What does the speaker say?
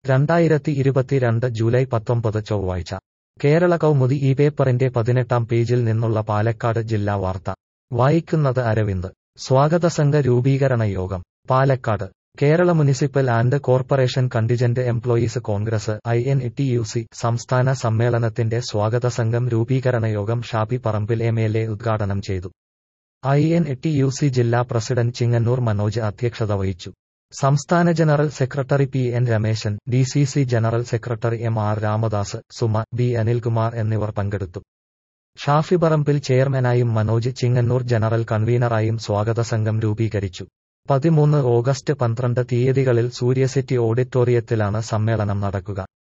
രണ്ടായിരത്തി ഇരുപത്തിരണ്ട് ജൂലൈ പത്തൊമ്പത് ചൊവ്വാഴ്ച കേരള കൗമുദി ഈ പേപ്പറിന്റെ പതിനെട്ടാം പേജിൽ നിന്നുള്ള പാലക്കാട് ജില്ലാ വാർത്ത വായിക്കുന്നത് അരവിന്ദ് സ്വാഗതസംഘ രൂപീകരണ യോഗം Palakkad Kerala municipal and corporation contingent employees congress I N T U C സംസ്ഥാന സമ്മേളനത്തിന്റെ സ്വാഗത സംഘം രൂപീകരണ യോഗം Shafi Parambil M L A ഉദ്ഘാടനം ചെയ്തു I N T U C ജില്ലാ പ്രസിഡന്റ് ചിങ്ങന്നൂർ മനോജ് അധ്യക്ഷത വഹിച്ചു സംസ്ഥാന general secretary P N Rameshan D C C general secretary M R Ramadas Suma B Anilkumar എന്നിവർ പങ്കെടുത്തു ഷാഫി പറമ്പിൽ ചെയർമാനായും മനോജ് ചിങ്ങന്നൂർ ജനറൽ കൺവീനറായും സ്വാഗത സംഘം രൂപീകരിച്ചു പതിമൂന്ന് ഓഗസ്റ്റ് പന്ത്രണ്ട് തീയതികളിൽ സൂര്യസിറ്റി ഓഡിറ്റോറിയത്തിലാണ് സമ്മേളനം നടക്കുക